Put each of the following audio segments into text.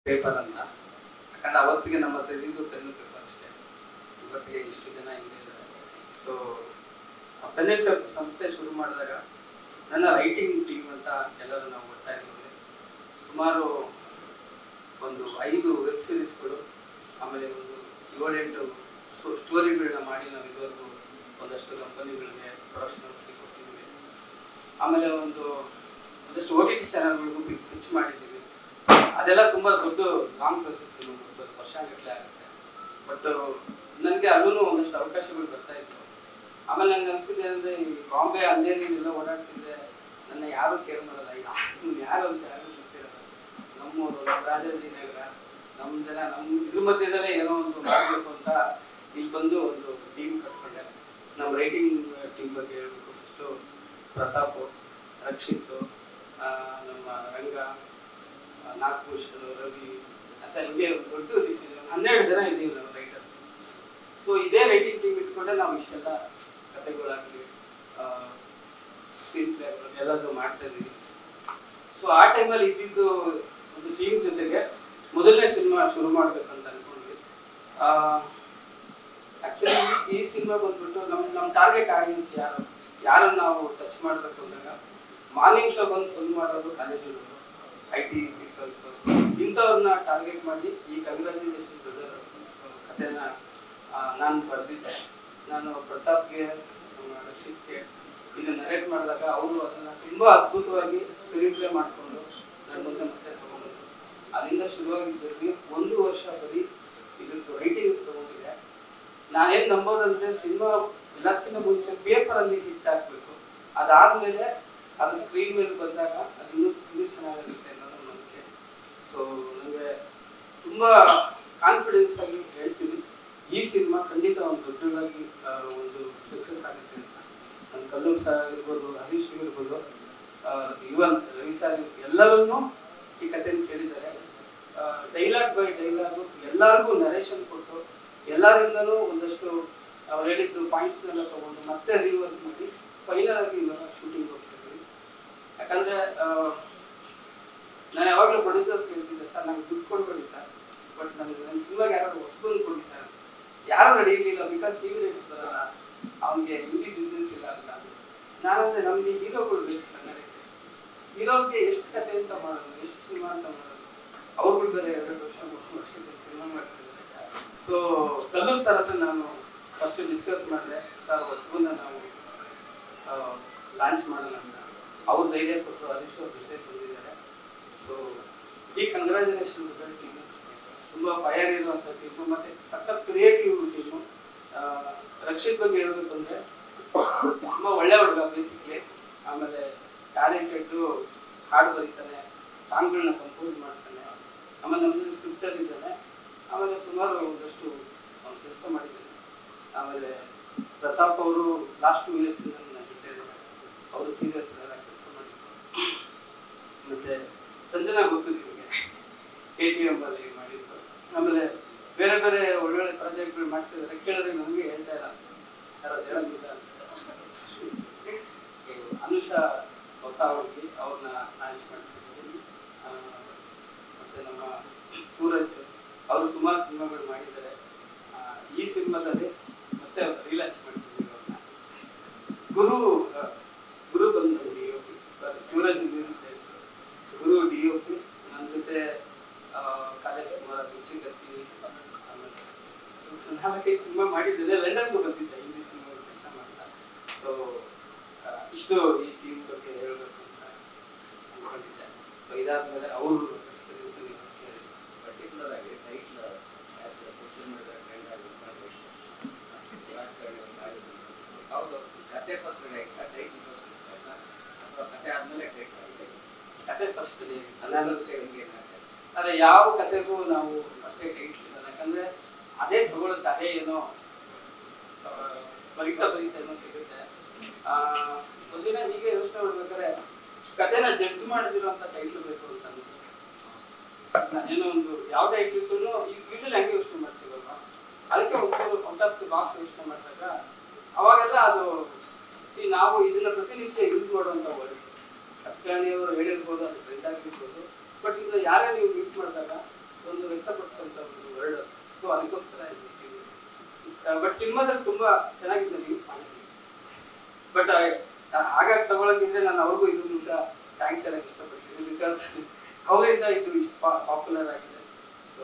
Paper ಅಂತ ಯಾಕಂದ್ರೆ ಅವತ್ತಿಗೆ ನಮ್ಮ ಹತ್ರ ಇದ್ದಿದ್ದು ಪೆನ್ನು ಪೇಪರ್ ಅಷ್ಟೇ ಇವತ್ತಿಗೆ ಇಷ್ಟು ಜನ ಹಿಂಗೆ ಇದ್ದಾರೆ ಸೊ ಆ ಪೆನ್ ಅಂಡ್ ಪೇಪರ್ ಸಂಸ್ಥೆ ಶುರು ಮಾಡಿದಾಗ ನನ್ನ ರೈಟಿಂಗ್ ಟೀಮ್ ಅಂತ ಎಲ್ಲರೂ ನಾವು ಒಟ್ಟಾಗಿದ್ವಿ ಸುಮಾರು ಒಂದು ಐದು ವೆಬ್ ಸೀರೀಸ್ಗಳು ಆಮೇಲೆ ಒಂದು ಏಳೆಂಟು ಸ್ಟೋರಿಗಳನ್ನ ಮಾಡಿ ನಾವು ಇದುವರೆಗೂ ಒಂದಷ್ಟು ಕಂಪನಿಗಳಿಗೆ ಪ್ರೊಡಕ್ಷನಲ್ಸ್ಗೆ ಕೊಟ್ಟಿದ್ದೀವಿ ಆಮೇಲೆ ಒಂದು ಒಂದಷ್ಟು ಓ ಟಿ ಟಿ ಚಾನಲ್ಗಳಿಗೂ ಪಿಚ್ ಮಾಡಿದ್ದೀವಿ ಅದೆಲ್ಲ ತುಂಬಾ ದೊಡ್ಡ ಲಾಂಗ್ ಪ್ರೊಸೆಸ್ ವರ್ಷ ಗಟ್ಟಲೆ ಆಗುತ್ತೆ ಬಟ್ ನನಗೆ ಅಲ್ಲೂ ಒಂದಷ್ಟು ಅವಕಾಶಗಳು ಬರ್ತಾ ಇತ್ತು ಆಮೇಲೆ ನಂಗೆ ಅನ್ಸಿದೆ ಅಂದ್ರೆ ಈ ಬಾಂಬೆ ಅಂಧೇರಿ ಎಲ್ಲ ಓಡಾಡ್ತಿದ್ರೆ ನನ್ನ ಯಾರು ಕೇರ್ ಮಾಡಲ್ಲ ಯಾರು ಯಾರು ಅಂತ ಯಾರು ಗೊತ್ತಿರಲ್ಲ ನಮ್ಮೂರು ನಮ್ಮ ರಾಜಾಜಿನಗರ ನಮ್ಮ ಜನ ನಮ್ಮ ಇದ್ರ ಮಧ್ಯದಲ್ಲೇ ಏನೋ ಒಂದು ಮಾಡಬೇಕು ಅಂತ ಇಲ್ಲಿ ಬಂದು ಒಂದು ಟೀಮ್ ಕಟ್ಕೊಂಡೆ ನಮ್ಮ ರೈಟಿಂಗ್ ಟೀಮ್ ಬಗ್ಗೆ ಹೇಳ್ಬೇಕು ಫಸ್ಟು ಪ್ರತಾಪ್ ರಕ್ಷಿತ್ ಆ, ನಮ್ಮ ರಂಗ ಆ, ನಾಗಭೂಷಣ್ ರವಿ ಅಂತ ಹಿಂಗೆ ಒಂದು ದೊಡ್ಡ ಲಿಸ್ಟ್ ಇದೆ. ಒಂದು ಹನ್ನೆರಡು ಜನ ಇದ್ದೀವಿ ನಾವು ರೈಟರ್ಸ್ ಸೊ ಇದೇ ರೈಟಿಂಗ್ ಟೀಮ್ ಇಟ್ಕೊಂಡೆ ನಾವು ಇಷ್ಟೆಲ್ಲ ಕಥೆಗಳಾಗಲಿ ಸ್ಕ್ರೀನ್ ಪ್ಲೇ ಎಲ್ಲದೂ ಮಾಡ್ತಾ ಇದ್ದೀವಿ ಸೊ ಆ ಟೈಮಲ್ಲಿ ಇದ್ದಿದ್ದು ಒಂದು ಟೀಮ್ ಜೊತೆಗೆ ಮೊದಲನೇ ಸಿನಿಮಾ ಶುರು ಮಾಡ್ಬೇಕಂತ ಅನ್ಕೊಂಡ್ವಿ ಆಕ್ಚುಲಿ ಈ ಸಿನಿಮಾ ಬಂದ್ಬಿಟ್ಟು ನಮ್ ನಮ್ಮ ಟಾರ್ಗೆಟ್ ಆಡಿಯನ್ಸ್ ಯಾರು ಯಾರನ್ನ ನಾವು ಟಚ್ ಮಾಡ್ಬೇಕು ಅಂದಾಗ ಮಾರ್ನಿಂಗ್ ಶೋ ಬಂದು ಬಂದ್ ಮಾಡೋದು ಕಾಲೇಜುಗಳು ಐ ಟಿ ಪೀಪಲ್ಸ್ ಇಂಥವ್ರನ್ನ ಟಾರ್ಗೆಟ್ ಮಾಡಿ ಈ ಕಂಗ್ರಾಚುಲೇಷನ್ ಬ್ರದರ್ ಕಥೆನ ನಾನು ಬರೆದಿದ್ದೆ ನಾನು ಪ್ರತಾಪ್ಗೆ ನಮ್ಮ ರಕ್ಷಿತ್ಗೆ ಇದನ್ನ ನರೇಟ್ ಮಾಡಿದಾಗ ಅವರು ಅದನ್ನ ತುಂಬಾ ಅದ್ಭುತವಾಗಿ ಸ್ಕ್ರೀನ್ ಪ್ಲೇ ಮಾಡಿಕೊಂಡು ನನ್ನ ಮುಂದೆ ಮತ್ತೆ ತಗೊಂಡ್ರು ಅಲ್ಲಿಂದ ಶುರುವಾಗಿದ್ದರಲ್ಲಿ ಒಂದು ವರ್ಷ ಬರೀ ಇದ್ರದ್ದು ರೈಟಿಂಗ್ ತಗೊಂಡಿದೆ ನಾನೇನ್ ನಂಬೋದಂದ್ರೆ ಸಿನಿಮಾ ಎಲ್ಲಕ್ಕಿಂತ ಮುಂಚೆ ಪೇಪರ್ ಅಲ್ಲಿ ಹಿಟ್ ಹಾಕ್ಬೇಕು ಅದಾದ್ಮೇಲೆ ಅದು ಸ್ಕ್ರೀನ್ ಮೇಲೆ ಬಂದಾಗ ಅದು ಇನ್ನೂ ಇನ್ನೂ ಚೆನ್ನಾಗಿರುತ್ತೆ ಅನ್ನೋದು ನಂಬಿಕೆ ಸೊ ನನಗೆ ತುಂಬಾ ಕಾನ್ಫಿಡೆನ್ಸ್ ಆಗಿ ಹೇಳ್ತೀನಿ ಈ ಸಿನಿಮಾ ಖಂಡಿತ ಒಂದು ದೊಡ್ಡದಾಗಿ ಆ, ಒಂದು ಸಕ್ಸಸ್ ಆಗುತ್ತೆ ಅಂತ ನನ್ನ ಕಲ್ಲೂರ್ ಸರ್ ಆಗಿರ್ಬೋದು ಹರೀಶ್ ಆಗಿರ್ಬೋದು ಇವನ್ ರವಿ ಸರ್ ಎಲ್ಲರನ್ನೂ ಈ ಕಥೆನ ಕೇಳಿದ್ದಾರೆ ಡೈಲಾಗ್ ಬೈ ಡೈಲಾಗು ಎಲ್ಲರಿಗೂ ನರೇಷನ್ ಕೊಟ್ಟು ಎಲ್ಲರಿಂದನೂ ಒಂದಷ್ಟು ಅವ್ರು ಹೇಳಿದ್ದು ಪಾಯಿಂಟ್ಸ್ನೆಲ್ಲ ತಗೊಂಡು ಮತ್ತೆ ರಿವರ್ಸ್ ಮಾಡಿ ಫೈನಲ್ ಆಗಿ ಇವಾಗ ಶೂಟಿಂಗ್ ಹೋಗ್ತಿದ್ವಿ ಯಾಕಂದ್ರೆ ಆ, ನಾನು ಯಾವಾಗಲೂ ಪ್ರೊಡ್ಯೂಸರ್ ಕೇಳ್ತಿದ್ದೆ ಸರ್ ನಂಗೆ ದುಡ್ಡು ಕೊಡ್ಬೇಡಿ ಸರ್ ಬಟ್ ನಮ್ಗೆ ನನ್ನ ಸಿನಿಮಾಗೆ ಯಾರು ಹೊಸಬಂದು ಕೊಡಿ ಸರ್ ಯಾರು ರೆಡಿ ಇರಲಿಲ್ಲ ಬಿಕಾಸ್ ಟಿವಿ ರೇಟ್ಸ್ ಬರಲ್ಲ ಅವನಿಗೆ ಹಿಂದಿ ಬಿಸ್ನೆಸ್ ಇಲ್ಲ ಅಲ್ಲ ನಾನಂದ್ರೆ ನಮ್ಗೆ ಹೀರೋಗಳು ಬೇಕು ಕನ್ನಡಕ್ಕೆ ಹೀರೋಗೆ ಎಷ್ಟು ಕತೆ ಅಂತ ಮಾಡೋದು ಎಷ್ಟು ಸಿನಿಮಾ ಅಂತ ಮಾಡೋದು ಅವ್ರುಗಳು ಬೇರೆ ಎರಡು ವರ್ಷ ಮೂರು ವರ್ಷದ ಸಿನಿಮಾ ಮಾಡ್ತಿದ್ದಾರೆ ಸೊ ಕಲ್ಲೂರ್ ಸರ್ ಹತ್ರ ನಾನು ಫಸ್ಟ್ ಡಿಸ್ಕಸ್ ಮಾಡಿದೆ ಸರ್ ಹೊಸಬನ್ನ ನಾವು ಲಾಂಚ್ ಮಾಡೋಣ ಅಂತ ಅವ್ರು ಧೈರ್ಯ ಕೊಟ್ಟು ಹರೀಶ್ ಅವ್ರ ಜೊತೆ ಬಂದಿದ್ದಾರೆ ಸೊ ಈ ಕಂಗ್ರಾಚುಲೇಷನ್ ಟೀಮ್ ತುಂಬಾ ಫೈರ್ ಇರುವಂತ ಟೀಮು ಮತ್ತೆ ಸಖತ್ ಕ್ರಿಯೇಟಿವ್ ಟೀಮು ರಕ್ಷಿತ್ ಬಗ್ಗೆ ಹೇಳ್ಬೇಕು ಅಂದ್ರೆ ತುಂಬಾ ಒಳ್ಳೆ ಹುಡುಗ ಬೇಸಿಕ್ಲಿ ಆಮೇಲೆ ಟ್ಯಾಲೆಂಟೆಡ್ ಹಾಡು ಬರೀತಾನೆ ಸಾಂಗ್ಗಳನ್ನ ಕಂಪೋಸ್ ಮಾಡ್ತಾನೆ ಆಮೇಲೆ ನಮ್ಮದು ಸ್ಕ್ರಿಪ್ಟರ್ ಇದ್ದಾನೆ ಆಮೇಲೆ ಸುಮಾರು ಒಂದಷ್ಟು ಕೆಲಸ ಮಾಡಿದ್ದಾನೆ ಆಮೇಲೆ ಪ್ರತಾಪ್ ಅವರು ಲಾಸ್ಟ್ ಟೂ ಇಯರ್ಸ್ ನನ್ನ ಜೊತೆ ಇದ್ದಾರೆ ಅವರು ಸೀರಿಯಸ್ ಎಲ್ಲ ಕೆಲಸ ಮಾಡಿದ್ರು ಮತ್ತೆ ಸಂಜನಾ ಗೊತ್ತು ನಿಮಗೆ ಕೆ ಟಿ ಎಂ ಅಲ್ಲಿ ಮಾಡಿದ್ದು ಆಮೇಲೆ ಬೇರೆ ಬೇರೆ ಒಳ್ಳೊಳ್ಳೆ ಪ್ರಾಜೆಕ್ಟ್ಗಳು ಮಾಡ್ತಿದ್ದಾರೆ ಕೇಳಿದ್ರೆ ನಮಗೆ ಹೇಳ್ತಾ ಇಲ್ಲ ಸರ್ ಅದು ಹೇಳಂಗಿಲ್ಲ ಅಂತ So, ಅನುಷಾ ಹೊಸ ಹುಡುಗಿ ಅವ್ರನ್ನ ಲಾಂಚ್ ಮಾಡ್ತಿದ್ದೀವಿ ಆ, ಮತ್ತೆ ನಮ್ಮ ಸೂರಜ್ ಅವರು ಸುಮಾರು ಸಿನಿಮಾಗಳು ಮಾಡಿದ್ದಾರೆ ಆ, ಈ ಸಿನಿಮಾದಲ್ಲಿ ಮತ್ತೆ ರಿಲಾಂಚ್ ಮಾಡ್ತಿದ್ದೀವಿ ಅವ್ರನ್ನ ಗುರು ಆ, ಗುರು ಬಂದು D O P sorry Shivaraj ಇರುತ್ತೆ. ಗುರು ಡಿ ಒ ಪಿ ನನ್ನ ಜೊತೆ ಕಾಲೇಜ್ ಕುಮಾರ್ ರುಚಿಗತ್ತಿ ಆಮೇಲೆ ಒಂದು ನಾಲ್ಕೈದು ಸಿನಿಮಾ ಮಾಡಿದ್ದೇನೆ ಲಂಡನ್ಗೂ ಬಂದಿದ್ದೆ ಹಿಂದಿ ಸಿನಿಮಾ ಕೆಲಸ ಮಾಡ್ತಾ ಸೊ ಇಷ್ಟು ಈ ಟೀಮ್ ಬಗ್ಗೆ ಹೇಳ್ಬೇಕು ಅಂತ ಅನ್ಕೊಂಡಿದ್ದೆ ಸೊ ಇದಾದ್ಮೇಲೆ ಅವರು ಪರ್ಟಿಕ್ಯುಲರ್ ಆಗಿ ಟೈಟ್ಲ್ ಸೋಷಿಯಲ್ ಮೀಡಿಯಾ ಟ್ರೆಂಡ್ ಆಗಿ ಹೌದು ಕತೆ ಫಸ್ಟ್ ಟೈಟ್ಲ್ ಫಸ್ಟ್ ಅಥವಾ ಕತೆ ಆದ್ಮೇಲೆ ಟೈಟ್ಲ್ ಆಗಿದೆ ಕತೆ ಫಸ್ಟ್ ಅನಾನುಕೂಲ ಹೆಂಗೆ ಅದೇ ಯಾವ ಕತೆಗೂ ನಾವು ಅಷ್ಟೇ ಟೈಟ್ಲ್ ಇಲ್ಲ ಯಾಕಂದ್ರೆ ಅದೇ ತಗೊಳುತ್ತೆ ಅದೇ ಏನೋ ಆ, ಬರಿತಾ ಬರಿತಾ ಏನೋ ಸಿಗುತ್ತೆ ಆ, ಒಂದಿನ ಹೀಗೆ ಯೋಚನೆ ಮಾಡ್ಬೇಕಾದ್ರೆ ಕತೆನ ಜಡ್ಜ್ ಮಾಡದಿರುವಂತ ಟೈಟ್ಲ್ ಬೇಕು ಅಂತ ಅನ್ಸುತ್ತೆ ನಾನೇನೋ ಒಂದು ಯಾವ ಟೈಟ್ಲ್ ಇದ್ರು ಯೂಶಲಿ ಹಂಗೆ ಯೋಚನೆ ಮಾಡ್ತೀವಲ್ವಾ ಅದಕ್ಕೆ ಒಂದು ಔಟ್ ಆಫ್ ದಿ ಬಾಕ್ಸ್ ಯೋಚನೆ ಮಾಡಿದಾಗ ಅವಾಗೆಲ್ಲ ಅದು ಈ ನಾವು ಇದನ್ನ ಪ್ರತಿನಿತ್ಯ ಯೂಸ್ ಮಾಡುವಂತ ವರ್ಡ್ ಅಸ್ಕಾಣಿಯವರು ಹೇಳಿರ್ಬೋದು ಅದು ಟ್ರೆಂಡ್ ಆಗಿರ್ಬೋದು ಬಟ್ ಇದು ಯಾರೇ ನೀವು ಯೂಸ್ ಮಾಡಿದಾಗ ಸಿನಿಮಾದಲ್ಲಿ ತುಂಬಾ ಚೆನ್ನಾಗಿದೆ ನೀವು ಬಟ್ ಹಾಗಾಗಿ ತಗೊಳಂಗಿದ್ರೆ ನಾನು ಅವ್ರಿಗೂ ಇದ್ರ ಮೂಲಕ ಥ್ಯಾಂಕ್ಸ್ ಹೇಳಕ್ ಇಷ್ಟಪಡ್ತೀನಿ ಬಿಕಾಸ್ ಅವರಿಂದ ಇದು ಇಷ್ಟು ಪಾಪ್ಯುಲರ್ ಆಗಿದೆ So,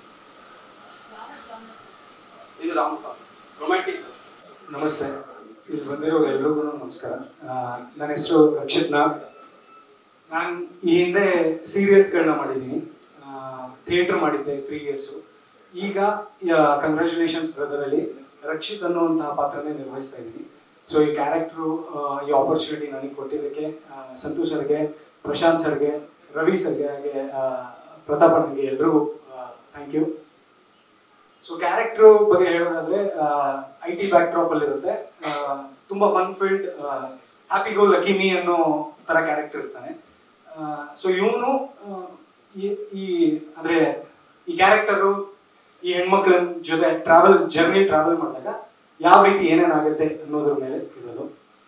ಇದು ರಾಮ್ ರೊಮ್ಯಾಂಟಿಕ್ ನಮಸ್ತೆ ಇಲ್ಲಿ ಬಂದಿರೋ ಎಲ್ರಿಗೂ ನಮಸ್ಕಾರ ಆ, ನನ್ನ ಹೆಸರು ರಕ್ಷಿತ್ ನಾಗ್ ನಾನು ಈ ಹಿಂದೆ ಸೀರಿಯಲ್ಸ್ಗಳನ್ನ ಮಾಡಿದ್ದೀನಿ ಥಿಯೇಟರ್ ಮಾಡಿದ್ದೆ ತ್ರೀ ಇಯರ್ಸು ಈಗ ಕಂಗ್ರ್ಯಾಚುಲೇಷನ್ಸ್ ಬ್ರದರಲ್ಲಿ ರಕ್ಷಿತ್ ಅನ್ನುವಂತಹ ಪಾತ್ರನೇ ನಿರ್ವಹಿಸ್ತಾ ಇದ್ದೀನಿ ಸೊ ಈ ಕ್ಯಾರೆಕ್ಟ್ರು ಈ ಆಪರ್ಚುನಿಟಿ ನನಗೆ ಕೊಟ್ಟಿದ್ದಕ್ಕೆ ಆ, ಸಂತೋಷ್ ಸರ್ಗೆ ಪ್ರಶಾಂತ್ ಸರ್ಗೆ ರವಿ ಸರ್ಗೆ ಹಾಗೆ ಆ, ಪ್ರತಾಪ್ ಅಣ್ಣಗೆ ಎಲ್ರಿಗೂ ಥ್ಯಾಂಕ್ ಯು ಸೊ ಕ್ಯಾರೆಕ್ಟರ್ ಬಗ್ಗೆ ಹೇಳೋದಾದ್ರೆ ಐ ಟಿ ಬ್ಯಾಕ್ ಡ್ರಾಪ್ ಅಲ್ಲಿ ಇರುತ್ತೆ ಆ, ತುಂಬಾ fun field happy go lucky me ಅನ್ನೋ ತರ ಕ್ಯಾರೆಕ್ಟರ್ ಇರ್ತಾನೆ ಸೊ ಇವನು ಈ ಅಂದ್ರೆ ಈ ಕ್ಯಾರೆಕ್ಟರು ಈ ಹೆಣ್ಮಕ್ಳ ಜೊತೆ ಟ್ರಾವೆಲ್ ಜರ್ನಿ ಟ್ರಾವೆಲ್ ಮಾಡಿದಾಗ ಯಾವ ರೀತಿ ಏನೇನಾಗುತ್ತೆ ಅನ್ನೋದ್ರ ಮೇಲೆ ಇರೋದು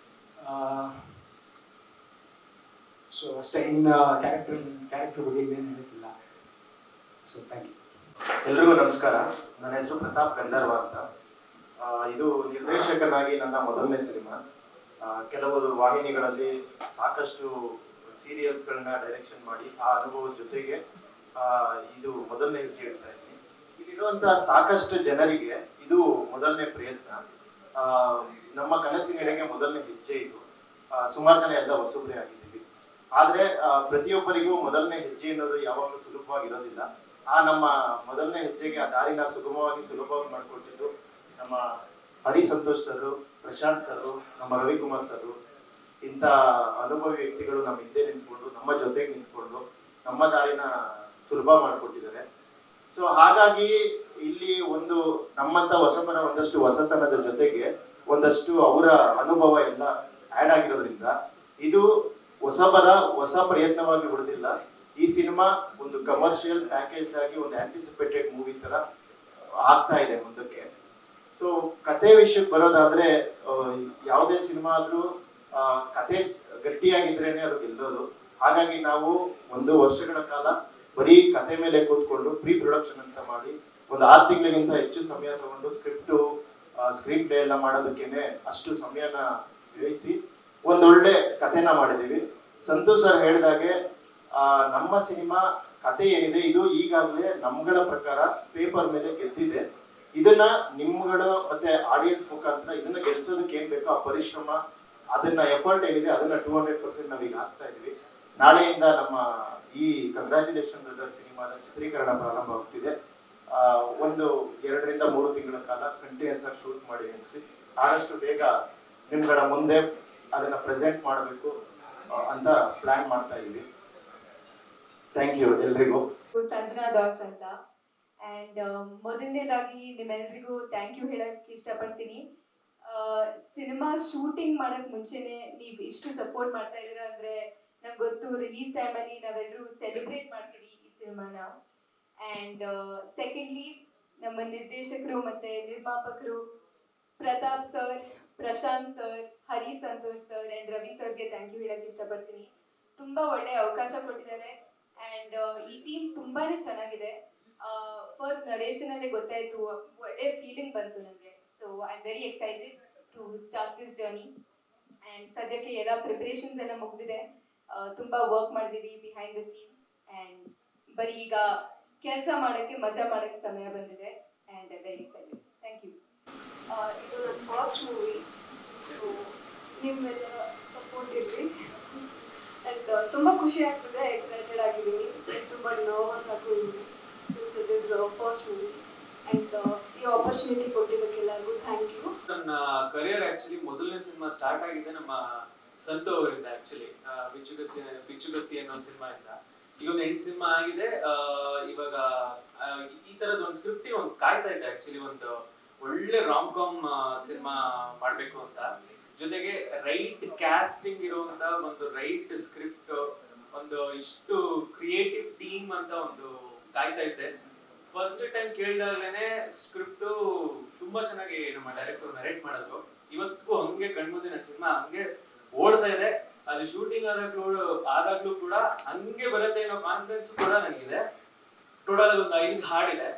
ಸೊ ಅಷ್ಟೇ ಇನ್ನು ಕ್ಯಾರೆಕ್ಟರ್ ಕ್ಯಾರೆಕ್ಟರ್ ಬಗ್ಗೆ ಇನ್ನೇನು ಹೇಳಕ್ಕಿಲ್ಲ ಸೊ ಥ್ಯಾಂಕ್ ಯು ಎಲ್ರಿಗೂ ನಮಸ್ಕಾರ ನನ್ನ ಹೆಸರು ಪ್ರತಾಪ್ ಗಂಧರ್ವ ಅಂತ ಆ, ಇದು ನಿರ್ದೇಶಕನಾಗಿ ನನ್ನ ಮೊದಲನೇ ಸಿನಿಮಾ ಆ, ಕೆಲವು ವಾಹಿನಿಗಳಲ್ಲಿ ಸಾಕಷ್ಟು ಸೀರಿಯಲ್ಸ್ಗಳನ್ನ ಡೈರೆಕ್ಷನ್ ಮಾಡಿ ಆ ಅನುಭವದ ಜೊತೆಗೆ ಆ, ಇದು ಮೊದಲನೇ ಹೆಜ್ಜೆ ಇಡ್ತಾ ಇದ್ದೀನಿ ಇಲ್ಲಿರುವಂತಹ ಸಾಕಷ್ಟು ಜನರಿಗೆ ಇದು ಮೊದಲನೇ ಪ್ರಯತ್ನ ಆ, ನಮ್ಮ ಕನಸಿನೆಡೆಗೆ ಮೊದಲನೇ ಹೆಜ್ಜೆ ಇದು ಆ, ಸುಮಾರು ಜನ ಎಲ್ಲ ಹೊಸಬ್ರೆ ಆಗಿದ್ದೀವಿ ಆದ್ರೆ ಆ, ಪ್ರತಿಯೊಬ್ಬರಿಗೂ ಮೊದಲನೇ ಹೆಜ್ಜೆ ಅನ್ನೋದು ಯಾವಾಗಲೂ ಸುಲಭವಾಗಿರೋದಿಲ್ಲ ಆ ನಮ್ಮ ಮೊದಲನೇ ಹೆಜ್ಜೆಗೆ ಆ ದಾರಿನ ಸುಗಮವಾಗಿ ಸುಲಭವಾಗಿ ಮಾಡಿಕೊಟ್ಟಿದ್ದು ನಮ್ಮ ಹರಿ ಸಂತೋಷ್ ಸರ್ ಪ್ರಶಾಂತ್ ಸರ್ ನಮ್ಮ ರವಿಕುಮಾರ್ ಸರ್ ಇಂಥ ಅನುಭವಿ ವ್ಯಕ್ತಿಗಳು ನಮ್ಮ ಹಿಂದೆ ನಿಂತ್ಕೊಂಡು ನಮ್ಮ ಜೊತೆಗೆ ನಿಂತ್ಕೊಂಡು ನಮ್ಮ ದಾರಿನ ಸುಲಭ ಮಾಡಿಕೊಟ್ಟಿದ್ದಾರೆ ಸೊ ಹಾಗಾಗಿ ಇಲ್ಲಿ ಒಂದು ನಮ್ಮಂತ ಹೊಸಬರ ಒಂದಷ್ಟು ಹೊಸತನದ ಜೊತೆಗೆ ಒಂದಷ್ಟು ಅವರ ಅನುಭವ ಎಲ್ಲ ಆಡ್ ಆಗಿರೋದ್ರಿಂದ ಇದು ಹೊಸಬರ ಹೊಸ ಪ್ರಯತ್ನವಾಗಿ ಉಳಿದಿಲ್ಲ ಈ ಸಿನಿಮಾ ಒಂದು ಕಮರ್ಷಿಯಲ್ ಪ್ಯಾಕೇಜ್ ಆಗಿ ಒಂದು ಆಂಟಿಸಿಪೇಟೆಡ್ ಮೂವಿ ತರ ಆಗ್ತಾ ಇದೆ ಮುಂದಕ್ಕೆ ಸೊ ಕತೆ ವಿಷಯಕ್ಕೆ ಬರೋದಾದ್ರೆ ಆ, ಯಾವುದೇ ಸಿನಿಮಾ ಆದ್ರೂ ಆ, ಕತೆ ಗಟ್ಟಿಯಾಗಿದ್ರೇನೆ ಅದು ಗೆಲ್ಲೋದು ಹಾಗಾಗಿ ನಾವು ಒಂದು ವರ್ಷಗಳ ಕಾಲ ಬರೀ ಕತೆ ಮೇಲೆ ಕೂತ್ಕೊಂಡು ಪ್ರೀ ಪ್ರೊಡಕ್ಷನ್ ಅಂತ ಮಾಡಿ ಒಂದು ಆರು ತಿಂಗಳಿಗಿಂತ ಹೆಚ್ಚು ಸಮಯ ತಗೊಂಡು ಸ್ಕ್ರಿಪ್ಟು ಸ್ಕ್ರೀನ್ ಪ್ಲೇ ಎಲ್ಲ ಮಾಡೋದಕ್ಕೇನೆ ಅಷ್ಟು ಸಮಯನ ವ್ಯಯಿಸಿ ಒಂದೊಳ್ಳೆ ಕಥೆನ ಮಾಡಿದೀವಿ ಸಂತೋಷ್ ಸರ್ ಹೇಳಿದಾಗೆ ಆ, ನಮ್ಮ ಸಿನಿಮಾ ಕತೆ ಏನಿದೆ ಇದು ಈಗಾಗಲೇ ನಮ್ಗಳ ಪ್ರಕಾರ ಪೇಪರ್ ಮೇಲೆ ಗೆದ್ದಿದೆ ಇದನ್ನ ನಿಮ್ಗಳ ಮತ್ತೆ ಆಡಿಯನ್ಸ್ ಮುಖಾಂತರ ಇದನ್ನ ಗೆಲ್ಸೋದಕ್ಕೆ ಏನ್ ಬೇಕೋ ಆ ಪರಿಶ್ರಮ ಅದನ್ನ ಎಫರ್ಟ್ ಏನಿದೆ ಅದನ್ನ ಟೂ ಹಂಡ್ರೆಡ್ ಪರ್ಸೆಂಟ್ ನಾವೀಗ ಹಾಕ್ತಾ ಇದೀವಿ ನಾಳೆಯಿಂದ ನಮ್ಮ ಈ ಕಂಗ್ರಾಚುಲೇಷನ್ ಬ್ರದರ್ ಸಿನಿಮಾದ ಚಿತ್ರೀಕರಣ ಪ್ರಾರಂಭ ಆಗ್ತಿದೆ ಆ, ಒಂದು ಎರಡರಿಂದ ಮೂರು ತಿಂಗಳ ಕಾಲ ಕಂಟಿನ್ಯೂಸ್ ಆಗಿ ಶೂಟ್ ಮಾಡಿ ಮುಗಿಸಿ ಆದಷ್ಟು ಬೇಗ ನಿಮ್ಗಳ ಮುಂದೆ ಅದನ್ನ ಪ್ರೆಸೆಂಟ್ ಮಾಡಬೇಕು ಅಂತ ಪ್ಲಾನ್ ಮಾಡ್ತಾ ಇದೀವಿ ಥ್ಯಾಂಕ್ ಯು ಎಲ್ರಿಗೂ ಸಂಜನಾ ದಾಸ್ ಅಂತ ಅಂಡ್ ಮೊದಲನೇದಾಗಿ ನಿಮ್ಮೆಲ್ರಿಗೂ ಥ್ಯಾಂಕ್ ಯು ಹೇಳಕ್ ಇಷ್ಟಪಡ್ತೀನಿ ಸಿನಿಮಾ ಶೂಟಿಂಗ್ ಮಾಡಕ್ ಮುಂಚೆನೆ ನೀವು ಇಷ್ಟು ಸಪೋರ್ಟ್ ಮಾಡ್ತಾ ಇದ್ದೀರಾ ಅಂದ್ರೆ ನಂಗೆ ಗೊತ್ತು ರಿಲೀಸ್ ಟೈಮಲ್ಲಿ ನಾವೆಲ್ಲರೂ ಸೆಲೆಬ್ರೇಟ್ ಮಾಡ್ತೀವಿ ಈ ಸಿನಿಮಾನ ಅಂಡ್ ಸೆಕೆಂಡ್ಲಿ ನಮ್ಮ ನಿರ್ದೇಶಕರು ಮತ್ತೆ ನಿರ್ಮಾಪಕರು Pratap sir Prashant sir Hari Santosh sir and Ravi ಸರ್ಗೆ ಥ್ಯಾಂಕ್ ಯು ಹೇಳಕ್ ಇಷ್ಟಪಡ್ತೀನಿ ತುಂಬಾ ಒಳ್ಳೆ ಅವಕಾಶ ಕೊಟ್ಟಿದ್ದಾರೆ ಅಂಡ್ ಈ ಟೀಮ್ ತುಂಬಾನೇ ಚೆನ್ನಾಗಿದೆ ಫಸ್ಟ್ ನರೇಶನ್ ಅಲ್ಲೇ ಗೊತ್ತಾಯ್ತು ಒಳ್ಳೆ ಫೀಲಿಂಗ್ ಬಂತು ನನಗೆ so I am very excited to start this journey and ಸದ್ಯಕ್ಕೆ ಎಲ್ಲ ಪ್ರಿಪರೇಷನ್ಸ್ ಎಲ್ಲ ಮುಗಿದಿದೆ ತುಂಬಾ ವರ್ಕ್ ಮಾಡಿದೀವಿ ಬಿಹೈಂಡ್ ದ ಸೀನ್ಸ್ ಅಂಡ್ ಬರೀ ಈಗ ಕೆಲಸ ಮಾಡಕ್ಕೆ ಮಜಾ ಮಾಡಕ್ಕೆ ಸಮಯ ಬಂದಿದೆ and I very excited thank you ಆ, ಇದು ನನ್ನ ಫಸ್ಟ್ ಮೂವಿ ಸೊ ನಿಮ್ಮೆಲ್ಲ ಸಪೋರ್ಟ್ ಇರಲಿ ಆ್ಯಂಡ್ ತುಂಬ ಖುಷಿ ಆಗ್ತದೆ ಎಕ್ಸೈಟೆಡ್ ಆಗಿದ್ದೀನಿ ತುಂಬ ನರ್ವಸ್ ಆಗಿದ್ದೀನಿ since it is first movie and ಈ ಆಪರ್ಚುನಿಟಿ ಕೊಟ್ಟಿದ್ದಕ್ಕೆಲ್ಲರಿಗೂ ಥ್ಯಾಂಕ್ ಯು ನನ್ನ ಕರಿಯರ್ ಆಕ್ಚುಲಿ ಮೊದಲನೇ ಸಿನಿಮಾ ಸ್ಟಾರ್ಟ್ ಆಗಿದೆ ನಮ್ಮ ಸಂತು ಅವರಿಂದ ಆಕ್ಚುಲಿ ಬಿಚ್ಚುಗತ್ತಿ ಬಿಚ್ಚುಗತ್ತಿ ಅನ್ನೋ ಸಿನಿಮಾ ಇಂದ ಈಗ ಒಂದು ಎಂಟು ಸಿನಿಮಾ ಆಗಿದೆ ಆ, ಇವಾಗ ಆ, ಈ ತರದ ಒಂದು ಸ್ಕ್ರಿಪ್ಟ್ ಒಂದು ಕಾಯ್ತಾ ಇದ್ದೆ ಆಕ್ಚುಲಿ ಒಂದು ಒಳ್ಳೆ ರಾಮ್ ಕಾಮ್ ಸಿನಿಮಾ ಮಾಡ್ಬೇಕು ಅಂತ ಜೊತೆಗೆ ರೈಟ್ ಕ್ಯಾಸ್ಟಿಂಗ್ ಇರುವಂತ ಒಂದು ರೈಟ್ ಸ್ಕ್ರಿಪ್ಟ್ ಒಂದು ಇಷ್ಟು ಕ್ರಿಯೇಟಿವ್ ಟೀಮ್ ಅಂತ ಒಂದು ಕಾಯ್ತಾ ಇದ್ದೆ ಫಸ್ಟ್ ಟೈಮ್ ಕೇಳಿದಾಗಲೇನೆ ಸ್ಕ್ರಿಪ್ಟ್ ತುಂಬಾ ಚೆನ್ನಾಗಿ ನಮ್ಮ ಡೈರೆಕ್ಟರ್ ನರೇಟ್ ಮಾಡೋದು ಇವತ್ತಿಗೂ ಹಂಗೆ ಕಣ್ಮುಂದೆ ನನ್ನ ಸಿನಿಮಾ ಹಂಗೆ ಓಡ್ತಾ ಇದೆ ಅದು ಶೂಟಿಂಗ್ ಆದಾಗ್ಲೂ ಆದಾಗ್ಲೂ ಕೂಡ ಹಂಗೆ ಬರುತ್ತೆ ಅನ್ನೋ ಕಾನ್ಫಿಡೆನ್ಸ್ ಕೂಡ ನನಗಿದೆ ಟೋಟಲ್ ಒಂದು ಐದು ಹಾಡಿದೆ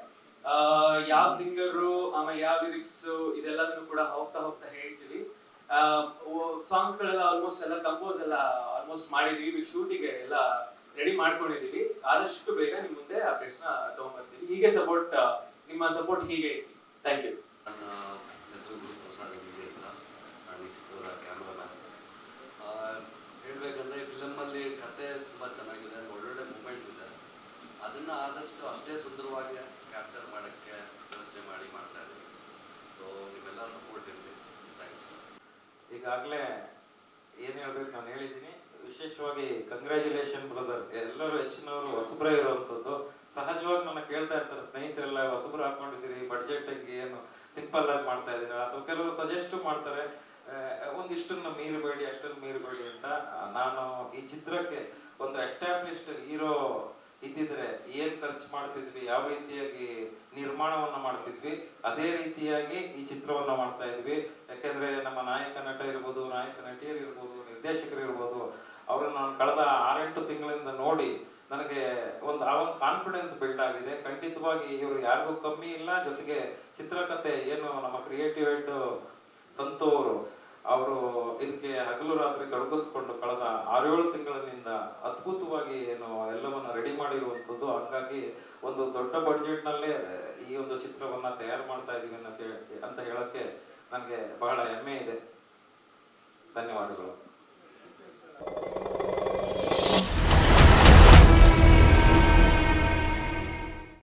ಯಾವ ಸಿಂಗರು ಆಮೇಲೆ ಯಾವ ಲಿರಿಕ್ಸ್ ಇದೆಲ್ಲದನ್ನು ಕೂಡ ಹೋಗ್ತಾ ಹೋಗ್ತಾ ಹೇಳ್ತೀವಿ ಸಾಂಗ್ಸ್ ಗಳೆಲ್ಲ ಆಲ್ಮೋಸ್ಟ್ ಎಲ್ಲ ಕಂಪೋಸ್ ಎಲ್ಲ ಆಲ್ಮೋಸ್ಟ್ ಮಾಡಿದೀವಿ ಶೂಟಿಗೆ ಎಲ್ಲ ರೆಡಿ ಮಾಡ್ಕೊಂಡಿದೀವಿ ಆದಷ್ಟು ಬೇಗ ನಿಮ್ ಮುಂದೆ ಅಪ್ಡೇಟ್ಸ್ ನ ತಗೊಂಡ್ಬರ್ತೀವಿ ಹೀಗೆ ಸಪೋರ್ಟ್ ನಿಮ್ಮ ಸಪೋರ್ಟ್ ಹೀಗೆ ಥ್ಯಾಂಕ್ ಯು ನನ್ನ ಹೆಸರು ಗುರುಪ್ರಸಾದ್ ವಿಜಯ್ ಅಂತ ನಾನು ಈ ಚಿತ್ರದ ಕ್ಯಾಮ್ರಾಮ್ಯಾನ್ ಹೇಳಬೇಕಂದ್ರೆ ಈ ಫಿಲಮಲ್ಲಿ ಕತೆ ತುಂಬ ಚೆನ್ನಾಗಿದೆ ಒಳ್ಳೊಳ್ಳೆ ಮೂಮೆಂಟ್ಸ್ ಇದೆ ಅದನ್ನು ಆದಷ್ಟು ಅಷ್ಟೇ ಸುಂದರವಾಗಿ ಕ್ಯಾಪ್ಚರ್ ಮಾಡೋಕ್ಕೆ ವ್ಯವಸ್ಥೆ ಮಾಡಿ ಮಾಡ್ತಾ ಇದ್ದೀವಿ ಸೊ ನಿಮ್ಮೆಲ್ಲ ಸಪೋರ್ಟ್ ಇರಲಿ ಥ್ಯಾಂಕ್ಸ್ ಈಗಾಗಲೇ ಏನ್ ಹೇಳ್ಬೇಕು ನಾನು ಹೇಳಿದ್ದೀನಿ ವಿಶೇಷವಾಗಿ ಕಂಗ್ರ್ಯಾಚುಲೇಷನ್ ಬ್ರದರ್ ಎಲ್ಲರೂ ಹೆಚ್ಚಿನವರು ಹೊಸಬ್ರೇ ಇರುವಂತದ್ದು ಸಹಜವಾಗಿ ನನ್ನ ಕೇಳ್ತಾ ಇರ್ತಾರೆ ಸ್ನೇಹಿತರೆಲ್ಲ ಹೊಸಬ್ರು ಹಾಕೊಂಡಿದ್ದೀರಿ ಬಡ್ಜೆಟ್ ಏನು ಸಿಂಪಲ್ ಆಗಿ ಮಾಡ್ತಾ ಇದ್ದೀರಾ ಅಥವಾ ಕೆಲವರು ಸಜೆಸ್ಟ್ ಮಾಡ್ತಾರೆ ಆ, ಒಂದಿಷ್ಟನ್ನ ಮೀರಬೇಡಿ ಅಷ್ಟನ್ನು ಮೀರಬೇಡಿ ಅಂತ ಆ, ನಾನು ಈ ಚಿತ್ರಕ್ಕೆ ಒಂದು ಎಸ್ಟಾಬ್ಲಿಷ್ಡ್ ಹೀರೋ ಇದ್ದಿದ್ರೆ ಏನ್ ಖರ್ಚು ಮಾಡ್ತಿದ್ವಿ ಯಾವ ರೀತಿಯಾಗಿ ನಿರ್ಮಾಣವನ್ನ ಮಾಡ್ತಿದ್ವಿ ಅದೇ ರೀತಿಯಾಗಿ ಈ ಚಿತ್ರವನ್ನ ಮಾಡ್ತಾ ಇದ್ವಿ ಯಾಕೆಂದ್ರೆ ನಮ್ಮ ನಾಯಕ ನಟ ಇರ್ಬೋದು ನಾಯಕ ನಟಿಯರು ಇರ್ಬೋದು ನಿರ್ದೇಶಕರು ಇರ್ಬೋದು ಅವ್ರನ್ನ ನಾನು ಕಳೆದ ಆರೆಂಟು ತಿಂಗಳಿಂದ ನೋಡಿ ನನಗೆ ಒಂದು ಆ ಒಂದು ಕಾನ್ಫಿಡೆನ್ಸ್ ಬಿಲ್ಡ್ ಆಗಿದೆ ಖಂಡಿತವಾಗಿ ಇವರು ಯಾರಿಗೂ ಕಮ್ಮಿ ಇಲ್ಲ ಜೊತೆಗೆ ಚಿತ್ರಕಥೆ ಏನು ನಮ್ಮ ಕ್ರಿಯೇಟಿವ್ ಹೆಡ್ ಸಂತು ಅವರು ಅವರು ಇದಕ್ಕೆ ಹಗಲು ರಾತ್ರಿ ತೊಡಗಿಸ್ಕೊಂಡು ಕಳೆದ ಆರೇಳು ತಿಂಗಳಿನಿಂದ ಅದ್ಭುತವಾಗಿ ಏನು ಎಲ್ಲವನ್ನ ರೆಡಿ ಮಾಡಿರುವಂಥದ್ದು ಹಂಗಾಗಿ ಒಂದು ದೊಡ್ಡ ಬಡ್ಜೆಟ್ ನಲ್ಲೇ ಈ ಒಂದು ಚಿತ್ರವನ್ನ ತಯಾರು ಮಾಡ್ತಾ ಇದೀವಿ ಅಂತ ಹೇಳಿ- ಅಂತ ಹೇಳಕ್ಕೆ ನನಗೆ ಬಹಳ ಹೆಮ್ಮೆ ಇದೆ ಧನ್ಯವಾದಗಳು